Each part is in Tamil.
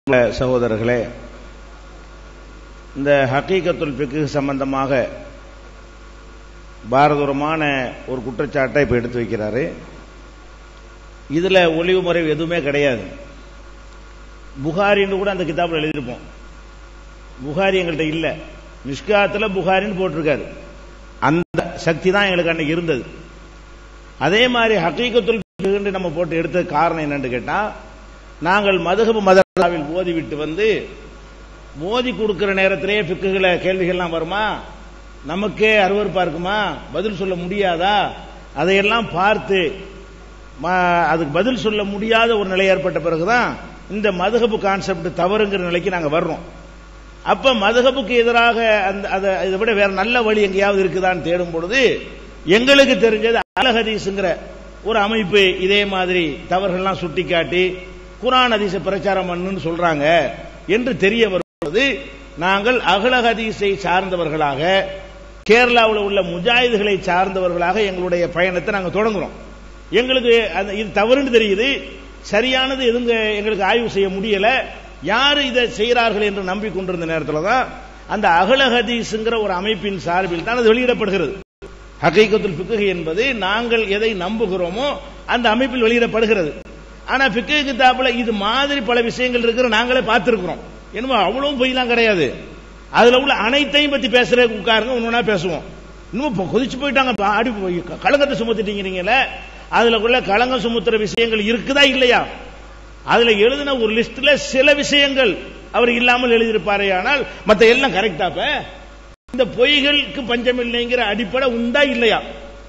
சகோதரர்களே இந்த ஹக்கீகத்துல் ஃபிக்கு சம்பந்தமாக பாரதூரமான ஒரு குற்றச்சாட்டை இப்போ எடுத்து வைக்கிறாரு இதில் ஒளிவு முறை எதுவுமே கிடையாது புகாரின்னு கூட அந்த கிதாபில் எழுதியிருப்போம் புகாரி எங்கள்கிட்ட இல்லை மிஷ்காத்தில் புகாரின்னு போட்டிருக்காரு அந்த சக்தி தான் எங்களுக்கு அன்னைக்கு இருந்தது அதே மாதிரி ஹக்கீகத்துல் ஃபிக்குன்னு நம்ம போட்டு எடுத்த காரணம் என்னன்னு கேட்டால் நாங்கள் மதுகபு மதராவில் ஓதிவிட்டு வந்து மோதி கொடுக்கிற நேரத்திலேயே ஃபிக்குகளை கேள்விகள்லாம் வருமா நமக்கே அருவறுப்பா இருக்குமா பதில் சொல்ல முடியாதா அதையெல்லாம் பார்த்து அதுக்கு பதில் சொல்ல முடியாத ஒரு நிலை ஏற்பட்ட பிறகுதான் இந்த மதுகபு கான்செப்ட் தவறுங்கிற நிலைக்கு நாங்கள் வர்றோம் அப்ப மதுகபுக்கு எதிராக அந்த அதை இதை விட வேற நல்ல வழி எங்கேயாவது இருக்குதான்னு தேடும் பொழுது எங்களுக்கு தெரிஞ்சது அலஹதீஸுங்கிற ஒரு அமைப்பு இதே மாதிரி தவறுகள்லாம் சுட்டி காட்டி குரான் ஹதீஸை பிரச்சாரம் பண்ணுன்னு சொல்றாங்க என்று தெரிய வரும்போது நாங்கள் அகல ஹதீஸை சார்ந்தவர்களாக கேரளாவில் உள்ள முஜாஹிதுகளை சார்ந்தவர்களாக எங்களுடைய பயணத்தை நாங்கள் தொடங்குறோம் எங்களுக்கு இது தவறுன்னு தெரியுது சரியானது எதுங்க எங்களுக்கு ஆய்வு செய்ய முடியல யாரு இதை செய்கிறார்கள் என்று நம்பிக்கொண்டிருந்த நேரத்தில் தான் அந்த அகல ஹதீஸுங்கிற ஒரு அமைப்பின் சார்பில் தான் அது வெளியிடப்படுகிறது ஹகைகத்துல் பிக்கு என்பது நாங்கள் எதை நம்புகிறோமோ அந்த அமைப்பில் வெளியிடப்படுகிறது ஆனா பிக்கு கிதாப்புல இது மாதிரி பல விஷயங்கள் இருக்கிற நாங்களே பார்த்திருக்கிறோம் என்னமோ அவ்வளவும் பொய்லாம் கிடையாது அதுல உள்ள அனைத்தையும் பத்தி பேசுற உட்காருங்க ஒன்னொன்னா பேசுவோம் இன்னும் கொதிச்சு போயிட்டாங்க ஆடி போய் களங்கத்தை சுமத்திட்டீங்கிறீங்களே அதுல உள்ள களங்கம் சுமத்துற விஷயங்கள் இருக்குதா இல்லையா அதுல எழுதின ஒரு லிஸ்ட்ல சில விஷயங்கள் அவர் இல்லாமல் எழுதியிருப்பாரே ஆனால் மத்த எல்லாம் கரெக்டாப்ப இந்த பொய்களுக்கு பஞ்சம் இல்லைங்கிற அடிப்படை உண்டா இல்லையா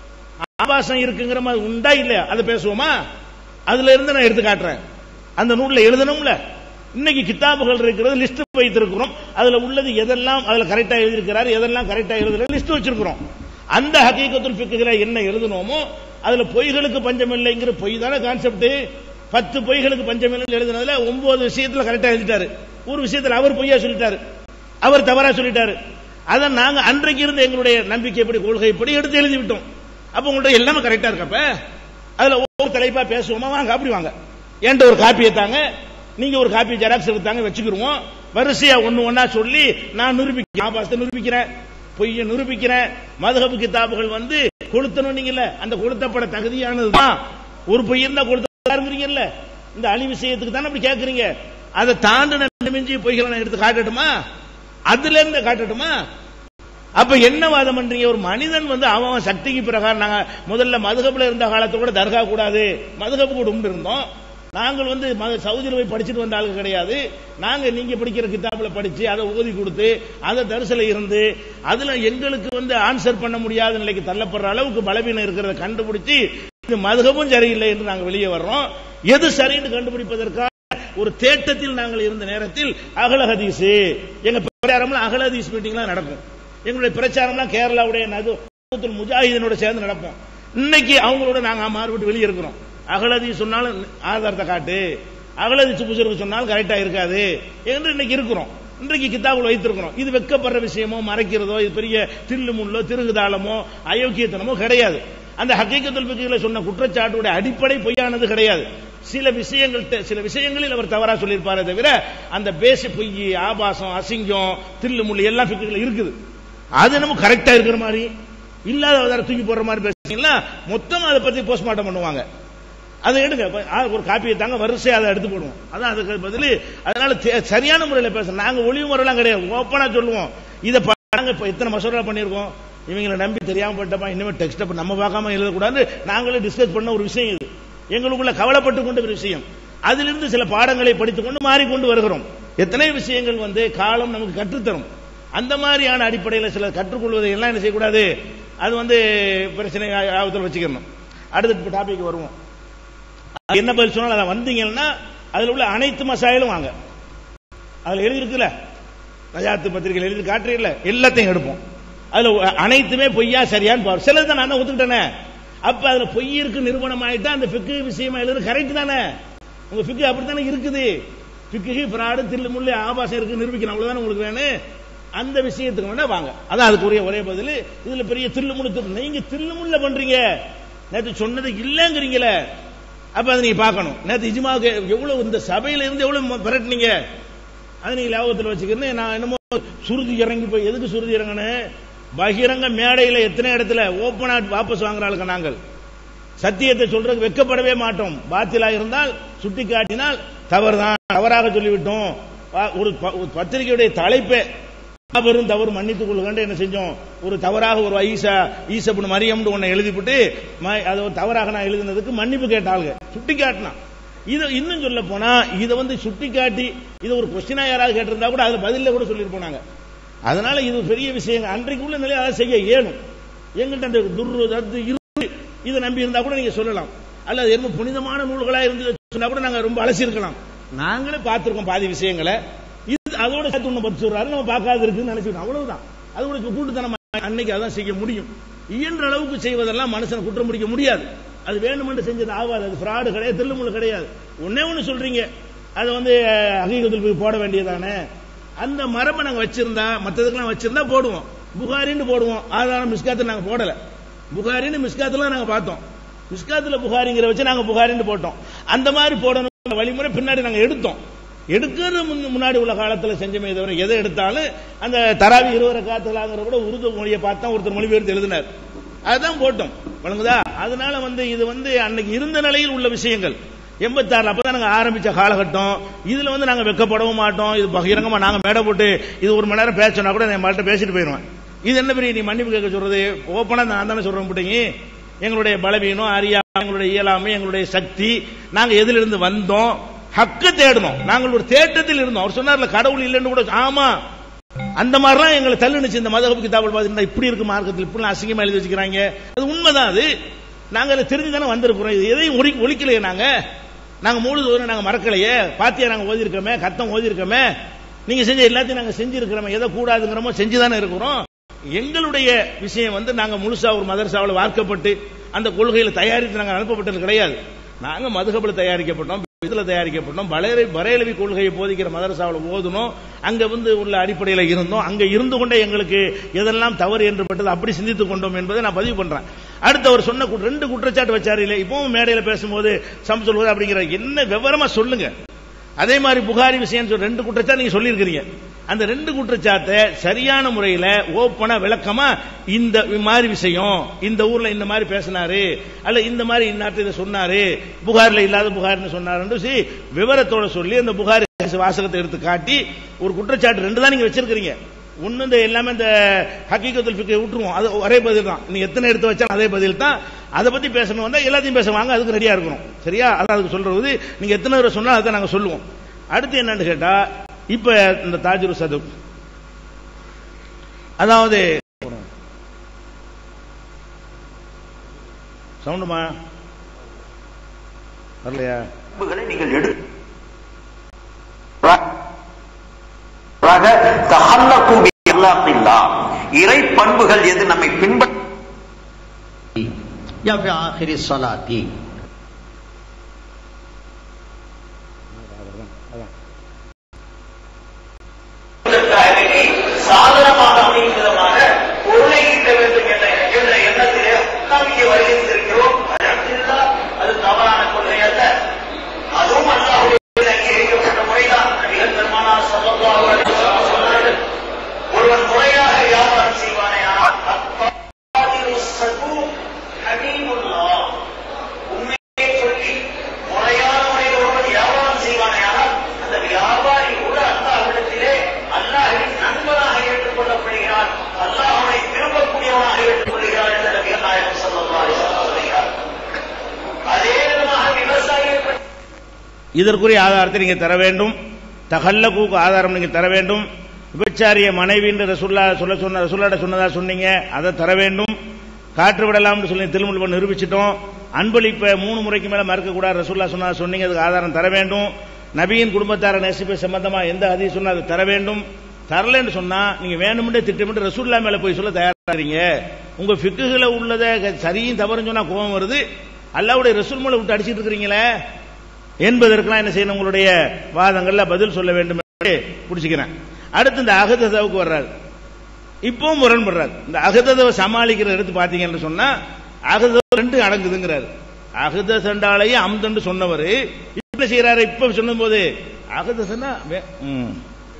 ஆபாசம் இருக்குங்கிற மாதிரி உண்டா இல்லையா அதை பேசுவோமா அதுல இருந்து நான் எடுத்து காட்டுறேன் அந்த நூல்ல எழுதணும்ல இன்னைக்கு கித்தாபுகள் இருக்கிறது லிஸ்ட் வைத்திருக்கிறோம் அதுல உள்ளது எதெல்லாம் அதுல கரெக்டா எழுதியிருக்கிறார் எதெல்லாம் கரெக்டா எழுதுற லிஸ்ட் வச்சிருக்கிறோம் அந்த ஹக்கீகத்துல் ஃபிக்குல என்ன எழுதணுமோ அதுல பொய்களுக்கு பஞ்சம் இல்லைங்கிற பொய் தானே கான்செப்ட் பத்து பொய்களுக்கு பஞ்சம் இல்லை எழுதுனதுல ஒன்பது விஷயத்துல கரெக்டா எழுதிட்டாரு ஒரு விஷயத்துல அவர் பொய்யா சொல்லிட்டாரு அவர் தவறா சொல்லிட்டாரு அதை நாங்க அன்றைக்கு இருந்த எங்களுடைய நம்பிக்கை எப்படி கொள்கை எப்படி எடுத்து எழுதி விட்டோம் அப்ப உங்கள்ட்ட எல்லாமே கரெக்டா இருக்கப்ப அதுல ஒவ்வொரு தலைப்பா பேசுவோமா வாங்க அப்படி வாங்க என்கிட்ட ஒரு காப்பியை தாங்க நீங்க ஒரு காப்பி ஜெராக்ஸ் எடுத்தாங்க வச்சுக்கிருவோம் வரிசையா ஒண்ணு ஒன்னா சொல்லி நான் நிரூபிக்கிறேன் ஆபாசத்தை நிரூபிக்கிறேன் பொய்ய நிரூபிக்கிறேன் மதுகபு கிதாபுகள் வந்து கொளுத்தணும் நீங்கல்ல அந்த கொளுத்தப்பட தகுதியானதுதான் ஒரு பொய் இருந்தா கொளுத்தீங்கல்ல இந்த அழி விஷயத்துக்கு தானே அப்படி கேட்கறீங்க அதை தாண்டின மிஞ்சி பொய்களை நான் எடுத்து காட்டட்டுமா அதுல இருந்து காட்டட்டுமா அப்ப என்ன வாதம் பண்றீங்க ஒரு மனிதன் வந்து அவன் சக்திக்கு பிரகாரம் நாங்க முதல்ல மதுகப்புல இருந்த காலத்தை கூட தர்கா கூடாது மதுகப்பு கூட உண்டு இருந்தோம் நாங்கள் வந்து சவுதியில் போய் படிச்சுட்டு வந்த ஆளுங்க கிடையாது நாங்க நீங்க படிக்கிற கித்தாப்புல படிச்சு அதை ஓதி கொடுத்து அதை தரிசல இருந்து அதுல எங்களுக்கு வந்து ஆன்சர் பண்ண முடியாத நிலைக்கு தள்ளப்படுற அளவுக்கு பலவீனம் இருக்கிறத கண்டுபிடிச்சு இது மதுகமும் சரியில்லை என்று நாங்கள் வெளியே வர்றோம் எது சரின்னு கண்டுபிடிப்பதற்காக ஒரு தேட்டத்தில் நாங்கள் இருந்த நேரத்தில் அகல ஹதீஸ் எங்க பிரச்சாரம்ல அகல ஹதீஸ் மீட்டிங்லாம் நடக்கும் எங்களுடைய பிரச்சாரம்லாம் கேரளாவுடைய நது முஜாஹிதனோட சேர்ந்து நடப்போம் இன்னைக்கு அவங்களோட நாங்க மாறுபட்டு வெளியே இருக்கிறோம் அகலதி சொன்னாலும் ஆதாரத்தை காட்டு அகலதி புசுருக்கு சொன்னாலும் கரெக்டா இருக்காது என்று இன்னைக்கு இருக்கிறோம் இன்றைக்கு கித்தாபுல் வைத்திருக்கிறோம் இது வெக்கப்படுற விஷயமோ மறைக்கிறதோ இது பெரிய தில்லு முள்ளோ திருகுதாளமோ அயோக்கியத்தனமோ கிடையாது அந்த ஹக்கீக்கத்துல் பிக்கில சொன்ன குற்றச்சாட்டுடைய அடிப்படை பொய்யானது கிடையாது சில விஷயங்கள் சில விஷயங்களில் அவர் தவறா சொல்லியிருப்பாரே தவிர அந்த பேச பொய் ஆபாசம் அசிங்கம் தில்லு முள்ளு எல்லாம் பிக்குகள் இருக்குது அது நம்ம கரெக்டா இருக்கிற மாதிரி இல்லாத தூக்கி போடுற மாதிரி பேசுறீங்களா மொத்தமா அதை பத்தி போஸ்ட்மார்ட்டம் பண்ணுவாங்க அதை எடுங்க ஒரு காப்பியை தாங்க வரிசை அதை எடுத்து போடுவோம் அதான் அதுக்கு பதில் அதனால சரியான முறையில் பேச நாங்க ஒளிவு முறையெல்லாம் கிடையாது ஓப்பனா சொல்லுவோம் இதை நாங்க இப்ப எத்தனை மசோரா பண்ணியிருக்கோம் இவங்களை நம்பி தெரியாம போட்டப்பா இனிமே டெக்ஸ்ட் நம்ம பார்க்காம எழுதக்கூடாது நாங்களே டிஸ்கஸ் பண்ண ஒரு விஷயம் இது எங்களுக்குள்ள கவலைப்பட்டு கொண்ட ஒரு விஷயம் அதிலிருந்து சில பாடங்களை படித்துக் கொண்டு மாறிக்கொண்டு வருகிறோம் எத்தனை விஷயங்கள் வந்து காலம் நமக்கு கற்றுத்தரும் அந்த மாதிரியான அடிப்படையில் சில கற்றுக்கொள்வதை எல்லாம் என்ன செய்யக்கூடாது அது வந்து பிரச்சனை ஆபத்தில் வச்சுக்கணும் அடுத்த டாபிக் வருவோம் என்ன பதில் சொன்னாலும் அதை வந்தீங்கன்னா அதுல உள்ள அனைத்து மசாயிலும் வாங்க அதுல எழுதிருக்குல்ல நஜாத்து பத்திரிகை எழுதி காட்டுறீங்கள எல்லாத்தையும் எடுப்போம் அதுல அனைத்துமே பொய்யா சரியான்னு பாரு சிலது தான் நான் ஒத்துக்கிட்டேனே அப்ப அதுல பொய் இருக்கு நிறுவனம் ஆயிட்டா அந்த பிக்கு விஷயமா எழுதுறது கரெக்ட் தானே உங்க பிக்கு அப்படித்தானே இருக்குது பிக்கு பிராடு தில்லு முள்ளு ஆபாசம் இருக்கு நிரூபிக்கணும் அவ்வளவுதானே உங்களுக்கு வேணும் அந்த விஷயத்துக்கு வேணா வாங்க அதான் அதுக்குரிய ஒரே பதில் இதுல பெரிய தில்லு முள்ளு நீங்க தில்லு முள்ள பண்றீங்க நேற்று சொன்னது இல்லைங்கிறீங்களே அப்ப அதை நீங்க பார்க்கணும் நேற்று இஜ்மாவுக்கு எவ்வளவு இந்த சபையில இருந்து எவ்வளவு விரட்டினீங்க அதை நீங்க லாபத்தில் வச்சுக்கிறேன் நான் என்னமோ சுருதி இறங்கி போய் எதுக்கு சுருதி இறங்கணும் பகிரங்க மேடையில எத்தனை இடத்துல ஓப்பனா வாபஸ் வாங்குறாளுங்க நாங்கள் சத்தியத்தை சொல்றதுக்கு வெக்கப்படவே மாட்டோம் பாத்திலா இருந்தால் சுட்டி காட்டினால் தவறுதான் தவறாக சொல்லிவிட்டோம் பா- ஒரு ப- ஒரு பத்திரிகையுடைய தலைப்பே பெரும் தவறு மன்னித்துக் கொள்ளுங்கன்னு என்ன செஞ்சோம் ஒரு தவறாக ஒரு ஈசா ஈசப்புன்னு மரியம்னு ஒன்னு எழுதிவிட்டு ம- அதை ஒரு தவறாக நான் எழுதினதுக்கு மன்னிப்பு கேட்டாளுங்க சுட்டி காட்டினான் இது இன்னும் சொல்ல போனா இதை வந்து சுட்டி காட்டி இது ஒரு கொஸ்டினா யாராவது கேட்டிருந்தா கூட அதுல பதில கூட சொல்லிட்டு போனாங்க அதனால இது ஒரு பெரிய விஷயம் அன்றைக்கு உள்ள நிலையை அதை செய்ய இயலும் எங்கிட்ட அந்த துர்ரு தத்து இருக்கு இதை நம்பி இருந்தா கூட நீங்க சொல்லலாம் அல்லது என்ன புனிதமான நூல்களா இருந்து சொன்னா கூட நாங்க ரொம்ப அலசி இருக்கலாம் நாங்களே பார்த்திருக்கோம் பாதி விஷயங்களை இது அதோட சேர்த்து ஒண்ணு பத்து சொல்றாரு நம்ம பார்க்காது இருக்குன்னு நினைச்சுக்கணும் அவ்வளவுதான் அது கூட கூட்டுத்தனம் அன்னைக்கு அதான் செய்ய முடியும் இயன்ற அளவுக்கு செய்வதெல்லாம் மனுஷனை குற்றம் முடிக்க முடியாது அது வேணுமென்று செஞ்சது ஆகாது அது ஃப்ராடு கிடையாது திருமுள்ள கிடையாது ஒன்னே ஒண்ணு சொல்றீங்க அதை வந்து அகீகத்தில் போய் போட வேண்டியதானே அந்த மரபை நாங்க வச்சிருந்தா மற்றதுக்கெல்லாம் வச்சிருந்தா போடுவோம் புகாரின்னு போடுவோம் ஆதாரம் மிஸ்காத்து நாங்க போடல புகாரின்னு மிஸ்காத்துலாம் நாங்க பார்த்தோம் மிஸ்காத்துல புகாரிங்கிற வச்சு நாங்க புகாரின்னு போட்டோம் அந்த மாதிரி போடணும் வழிமுறை பின்னாடி நாங்க எடுத்தோம் எடுக்கிறது முன்ன- முன்னாடி உள்ள காலத்துல செஞ்சமே தவிர எதை எடுத்தாலும் அந்த தராவி இருவரை காத்துலாங்கிற கூட உருது மொழியை பார்த்தா ஒருத்தர் மொழிபெயர்த்து எழுதினார் அதுதான் போட்டோம் வழங்குதா அதனால வந்து இது வந்து அன்னைக்கு இருந்த நிலையில் உள்ள விஷயங்கள் எண்பத்தாறுல அப்பதான் நாங்க ஆரம்பிச்ச காலகட்டம் இதுல வந்து நாங்க வெக்கப்படவும் மாட்டோம் இது பகிரங்கமா நாங்க மேடை போட்டு இது ஒரு மணி நேரம் பேசணும் கூட நான் மாட்ட பேசிட்டு போயிடுவேன் இது என்ன பெரிய நீ மன்னிப்பு கேட்க சொல்றது ஓப்பனா நான் தானே சொல்றேன் போட்டீங்க எங்களுடைய பலவீனம் அறியா எங்களுடைய இயலாமை எங்களுடைய சக்தி நாங்க எதிலிருந்து வந்தோம் ஹக்கு தேடணும் நாங்கள் ஒரு தேட்டத்தில் இருந்தோம் அவர் சொன்னார்ல கடவுள் இல்லைன்னு கூட ஆமா அந்த மாதிரிலாம் எங்களை தள்ளுனுச்சு இந்த மதகப்பு கிதாபல் பார்த்தீங்கன்னா இப்படி இருக்கு மார்க்கத்தில் இப்படி அசிங்கமா எழுதி வச்சுக்கிறாங்க அது உண்மைதான் அது நாங்க அதை தெரிஞ்சு தானே வந்திருக்கிறோம் இது எதையும் ஒளி ஒழிக்கலையே நாங்க நாங்க மூணு தூரம் நாங்க மறக்கலையே பாத்தியா நாங்க ஓதி இருக்கோமே கத்தம் ஓதி இருக்கோமே நீங்க செஞ்ச எல்லாத்தையும் நாங்க செஞ்சிருக்கிறோமே எதை கூடாதுங்கிறோமோ செஞ்சுதானே இருக்கிறோம் எங்களுடைய விஷயம் வந்து நாங்க முழுசா ஒரு மதரசாவில் வார்க்கப்பட்டு அந்த கொள்கையில தயாரித்து நாங்க அனுப்பப்பட்டது கிடையாது நாங்க மதுகபில் தயாரிக்கப்பட்டோம் இதுல தயாரிக்கப்பட்டோம் பலேரி பரேலவி கொள்கையை போதிக்கிற மதரசாவில் ஓதுனோம் அங்க வந்து உள்ள அடிப்படையில் இருந்தோம் அங்க இருந்து கொண்டே எங்களுக்கு எதெல்லாம் தவறு என்று பட்டது அப்படி சிந்தித்துக் கொண்டோம் என்பதை நான் பதிவு பண்றேன் அடுத்து அவர் சொன்ன கு- ரெண்டு குற்றச்சாட்டு வச்சாரு இல்லை இப்பவும் மேடையில பேசும்போது சம் சொல்வது அப்படிங்கிற என்ன விவரமா சொல்லுங்க அதே மாதிரி புகாரி விஷயம் சொல்லி ரெண்டு குற்றச்சாட்டு நீங்க சொல்லியிருக்கிறீங்க அந்த ரெண்டு குற்றச்சாட்டை சரியான முறையில ஓப்பனா விளக்கமா இந்த மாதிரி விஷயம் இந்த ஊர்ல இந்த மாதிரி பேசினாரு அல்ல இந்த மாதிரி இந்நாட்டு இதை சொன்னாரு புகார்ல இல்லாத புகார்னு சொன்னாருன்னு சொல்லி விவரத்தோட சொல்லி அந்த புகாரி வாசகத்தை எடுத்து காட்டி ஒரு குற்றச்சாட்டு ரெண்டு தான் நீங்க வச்சிருக்கிறீங்க ஒண்ணு இந்த எல்லாமே இந்த ஹக்கீகத்துல் ஃபிக்கை விட்டுருவோம் அது ஒரே பதில் தான் நீ எத்தனை எடுத்து வச்சாலும் அதே பதில் தான் அதை பத்தி பேசணும் வந்தா எல்லாத்தையும் பேச வாங்க அதுக்கு ரெடியா இருக்கணும் சரியா அதான் அதுக்கு சொல்றது நீங்க எத்தனை தடவை சொன்னா அதை நாங்க சொல்லுவோம் அடுத்து என்னன்னு கேட்டா இப்ப இந்த தாஜுரு சது அதாவது சவுண்டுமா வரலையா பண்புகளை நீங்கள் எடு தஹல்லகு பி அல்லாஹில்லா. இறை பண்புகள் எது நம்மை பின்பற்ற या फिर आखिरी सलाती சாதனமாக அமையும் விதமாக பொருளை ஈட்ட வேண்டும் என்ற என்ற எண்ணத்திலே நாம் இங்கே வருகின்றிருக்கிறோம் அல்ஹம்துலில்லாஹ், அது தவறான கொள்கை அல்ல அதுவும் அல்லாஹ்வுடைய அங்கீகரிக்கப்பட்ட முறைதான் நபிகள் பெருமானார் ஸல்லல்லாஹு அலைஹி வஸல்லம் சொன்னார்கள் ஒருவன் முறையாக வியாபாரம் செய்வானே ஆனால் அத்தாதிரு சதூக் ஹமீமுல்லாஹ். உண்மையை சொல்லி முறையான முறையில் ஒருவன் வியாபாரம் செய்வானே ஆனால் அந்த வியாபாரி கூட அல்லாஹ்விடத்திலே அல்லாஹ்வின் நண்பனாக ஏற்றுக்கொள்ளப்படுகிறான் அல்லாஹ் அவனை விரும்பக்கூடியவனாக ஏற்றுக்கொள்கிறான் என்று நபிகள் நாயகம் ஸல்லல்லாஹு அலைஹி வஸல்லம் சொல்கிறார் அதே விதமாக விவசாயியை பற்றி இதற்குரிய ஆதாரத்தை நீங்க தர வேண்டும் தகல்லக்கூக்கு ஆதாரம் நீங்க தர வேண்டும் விபச்சாரிய மனைவி என்று ரசுல்லா சொல்ல சொன்ன ரசுல்லாட்ட சொன்னதா சொன்னீங்க அதை தர வேண்டும் காற்று விடலாம்னு சொல்லி திருமணம் நிரூபிச்சிட்டோம் அன்பளிப்பை மூணு முறைக்கு மேல மறுக்க கூடாது ரசுல்லா சொன்னா சொன்னீங்க அதுக்கு ஆதாரம் தர வேண்டும் நபியின் குடும்பத்தார நெசிப்பை சம்பந்தமா எந்த அதிகம் சொன்னா அது தர வேண்டும் தரலன்னு சொன்னா நீங்க வேணும்னே திட்டமிட்டு ரசூல்லா மேல போய் சொல்ல தயாராகிறீங்க உங்க ஃபிக்குகளை உள்ளதை சரியும் தவறுன்னு சொன்னா கோபம் வருது அல்லாவுடைய ரசூல் மேல விட்டு அடிச்சிட்டு இருக்கிறீங்களே என்பதற்கெல்லாம் என்ன செய்யணும் உங்களுடைய வாதங்கள்ல பதில் சொல்ல வேண்டும் என்று பிடிச்சிக்கிறேன் அடுத்து இந்த அகததவுக்கு வர்றாரு இப்பவும் முரண்படுறாரு இந்த அகததவை சமாளிக்கிற எடுத்து பாத்தீங்கன்னு சொன்னா அகதவ ரெண்டு அடங்குதுங்கிறாரு அகத சண்டாலையே அம்தண்டு சொன்னவர் என்ன செய்யறாரு இப்ப சொன்னும் போது அகதசன்னா வே- ம்.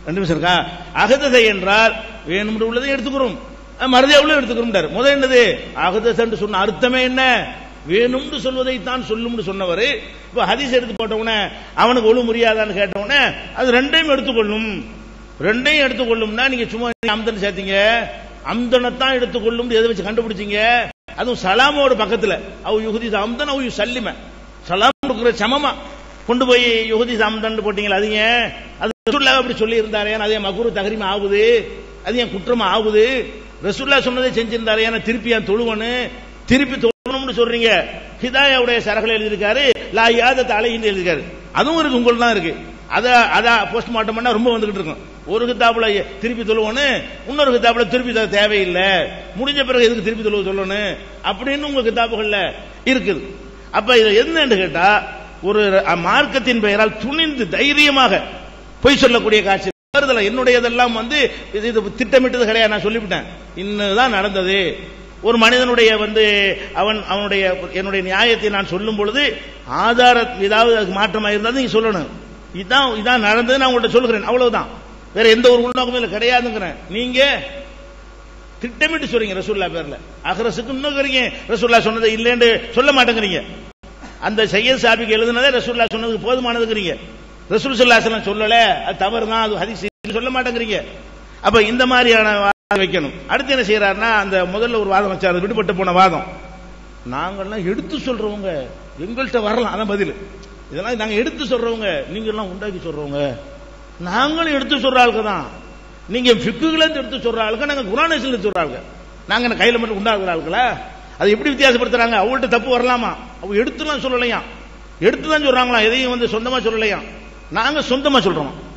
ரெண்டு நிமிஷம் இருக்கா அகதசை என்றால் வேணும்னு உள்ளதை எடுத்துக்கிறோம் மறதியா உள்ள எடுத்துக்கிறோம் முதல் என்னது அகதசன்னு சொன்ன அர்த்தமே என்ன வேணும்னு சொல்வதை தான் சொல்லும்னு சொன்னவர் இப்ப ஹதீஸ் எடுத்து போட்டவன அவனுக்கு ஒழு முடியாதான்னு கேட்டவன அது ரெண்டையும் எடுத்துக்கொள்ளும் ரெண்டையும் எடுத்துக்கொள்ளும்னா நீங்க சும்மா அம்தன் சேர்த்தீங்க அம்தனைத்தான் எடுத்துக்கொள்ளும் எதை வச்சு கண்டுபிடிச்சீங்க அதுவும் சலாமோட பக்கத்துல அவ யுகுதி அம்தன் அவ சல்லிம சலாம் கொடுக்குற சமமா கொண்டு போய் யுகுதி அம்தன் போட்டீங்களா அது ஏன் அது ரசூல்லா அப்படி சொல்லி இருந்தாரே அதே மகுரு தகரிமா ஆகுது அது ஏன் குற்றமா ஆகுது ரசூல்லா சொன்னதை செஞ்சிருந்தாரு ஏன்னா திருப்பி ஏன் தொழுவனு திருப்பி தொழணும்னு சொல்றீங்க ஹிதாயாவுடைய சரகுல எழுதியிருக்காரு லா யாத தலையின்னு எழுதியிருக்காரு அதுவும் இருக்கு உங்களுக்கு தான் இருக்கு அத அத போஸ்ட்மார்ட்டம் பண்ணா ரொம்ப வந்துகிட்டு இருக்கும் ஒரு கிதாப்புல திருப்பி தொழுவனு இன்னொரு கிதாப்புல திருப்பி தொழ தேவையில்லை முடிஞ்ச பிறகு எதுக்கு திருப்பி தொழுவ சொல்லணும் அப்படின்னு உங்க கிதாப்புகள்ல இருக்குது அப்ப இது என்னன்னு கேட்டா ஒரு மார்க்கத்தின் பெயரால் துணிந்து தைரியமாக பொய் சொல்லக்கூடிய காட்சி வருதல என்னுடையதெல்லாம் வந்து இது இது திட்டமிட்டது கிடையாது நான் சொல்லிவிட்டேன் இன்னுதான் நடந்தது ஒரு மனிதனுடைய வந்து அவன் அவனுடைய என்னுடைய நியாயத்தை நான் சொல்லும் பொழுது ஆதார ஏதாவது அதுக்கு மாற்றமாக இருந்தால் நீங்க சொல்லணும் இதான் இதான் நடந்தது நான் உங்கள்கிட்ட சொல்லுகிறேன் அவ்வளவுதான் வேற எந்த ஒரு உள்நோக்கமும் இல்லை கிடையாதுங்கிறேன் நீங்க திட்டமிட்டு சொல்றீங்க ரசூல்லா பேர்ல அகரசுக்கு இன்னும் ரசூல்லா சொன்னதை இல்லைன்னு சொல்ல மாட்டேங்கிறீங்க அந்த சையத் சாபிக்கு எழுதுனதே ரசூல்லா சொன்னதுக்கு போதுமானதுங்கிறீங்க ரசூல் சொல்லாசலம் சொல்லல அது தவறு தான் அது ஹதீஸ் சொல்ல மாட்டேங்கிறீங்க அப்ப இந்த மாதிரியான வாதம் வைக்கணும் அடுத்து என்ன செய்யறாருன்னா அந்த முதல்ல ஒரு வாதம் வச்சாரு விடுபட்டு போன வாதம் நாங்கள்லாம் எடுத்து சொல்றவங்க எங்கள்கிட்ட வரலாம் அதான் பதில் இதெல்லாம் நாங்க எடுத்து சொல்றவங்க நீங்க எல்லாம் உண்டாக்கி சொல்றவங்க நாங்களும் எடுத்து சொல்ற ஆளுக்கு தான் நீங்க பிக்குகளை எடுத்து சொல்ற ஆளுக்கு நாங்க குரானேசில் சொல்ற ஆளுங்க நாங்க என்ன கையில மட்டும் உண்டாக்குற ஆளுங்களா அது எப்படி வித்தியாசப்படுத்துறாங்க அவங்கள்ட்ட தப்பு வரலாமா அவங்க எடுத்துலாம் சொல்லலையா எடுத்து தான் சொல்றாங்களா எதையும் வந்து சொந்தமா சொல்லலையா நாங்க சொந்தமா சொல்றோம்